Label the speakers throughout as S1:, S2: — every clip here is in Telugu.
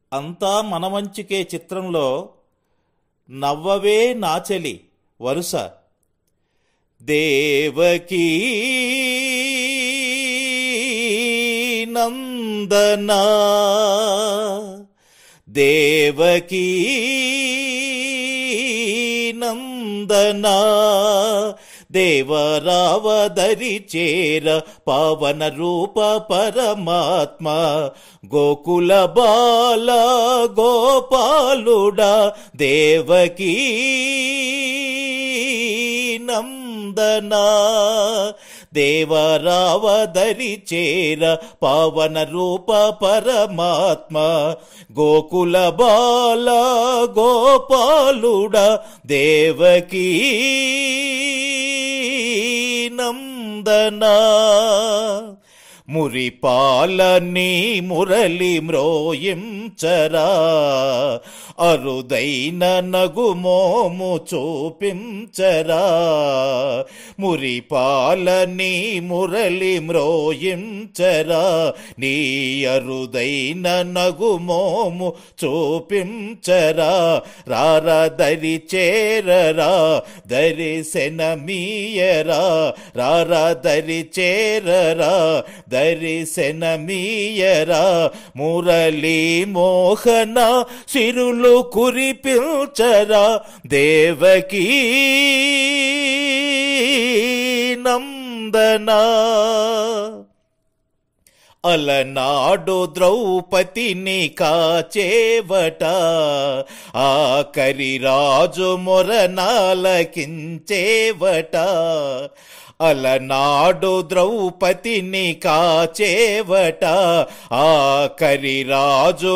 S1: అంతా మన మంచికే చిత్రంలో నవ్వవే నాచెలి వరుస దేవకీ నందనా దేవకీ నందనా దేవరావదరి చేర పవన రూప పరమాత్మ గోకుల బాల గోపాలుడా దేవకీ నందనా దేవరావదరి చేర పవన రూప పరమాత్మ గోకుల బాల గోపాలుడ దేవకీ నందనా మురిపాలని మురళి మ్రోయించరా అరుదైన నగుమోము చూపించరా మురిపాలని మురళి మ్రోయించరా నీ అరుదైన నగుమోము చూపించరా రారా దరి చేరరా దరిశనమీయరా రారా దరి చేరరా దరిశనమీయరా మురళీ మోహన సిరులు కురిపించరా దేవకీ నందనా అలనాడు ద్రౌపదిని కాచేవట ఆఖరి రాజు మొరనాలకించేవట అలనాడు ద్రౌపదిని కాచేవట ఆఖరి రాజు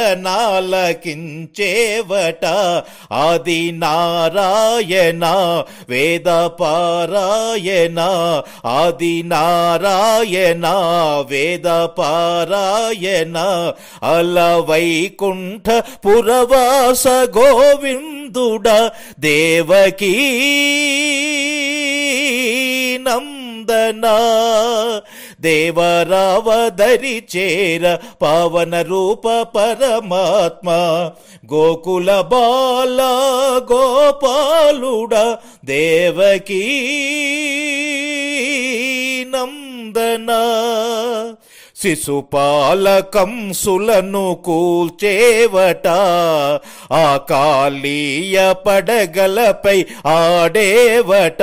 S1: మొరనాలకించేవట ఆది నారాయణ వేద పారాయణ ఆది నారాయణ వేద పారాయణ అల వైకుంఠ పురవాస గోవిందుడ దేవకీ నందనా దేవరావదరి చేర పవన రూప పరమాత్మ గోకుల బాల గోపాలుడ దేవకీ నందనా శిశుపాలకంసులను కూల్చేవట ఆ కాళీయ పడగలపై ఆడేవట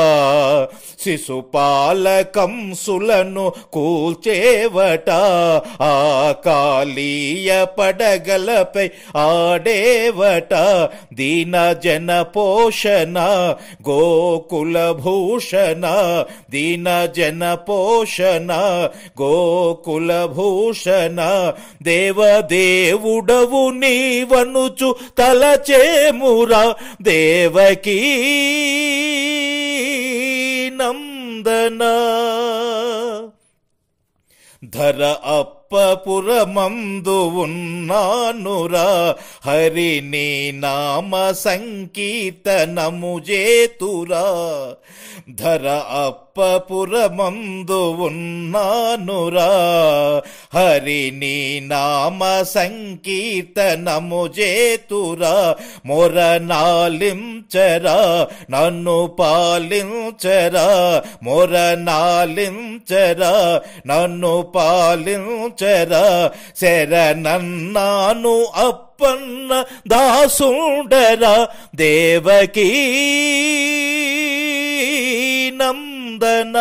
S1: శిశుపాలకంసులను కూల్చేవట ఆ కాళీయ పడగలపై ఆడేవట దీన జన పోషణ గోకుల భూషణ దీన జన పోషణ గోకుల భూషణ దేవదేవుడవు నీవనుచు తలచేమురా దేవకీ నందనా ధర అప్పపురమందు ఉన్నానురా హరి నీ నామ సంకీర్తనము జేతురా ధర అప్పపురమందు ఉన్నానురా హరి నీ నామ సంకీర్తనము జేతురా మొర నాలించరా నన్ను పాలించరా మొర నాలించరా నన్ను పాలించరా శరణన్నాను అప్పన్న దాసుండరా దేవకీ నందనా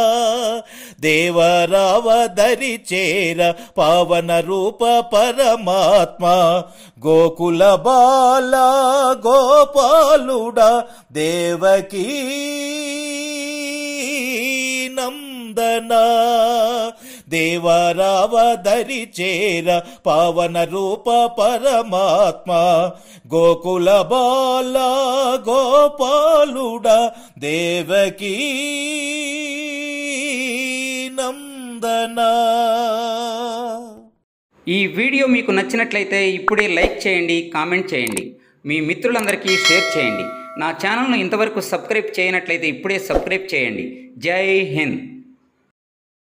S1: దేవరావదరి చేర పవన రూప పరమాత్మ గోకుల బాల గోపాలుడ దేవకీ నందనా దేవరావదరి చేర పవన రూప పరమాత్మ గోకుల బాల గోపాలుడ దేవకీ నందనా
S2: ఈ వీడియో మీకు నచ్చినట్లయితే ఇప్పుడే లైక్ చేయండి కామెంట్ చేయండి మీ మిత్రులందరికీ షేర్ చేయండి నా ఛానల్ను ఇంతవరకు సబ్స్క్రైబ్ చేయనట్లయితే ఇప్పుడే సబ్స్క్రైబ్ చేయండి జై హింద్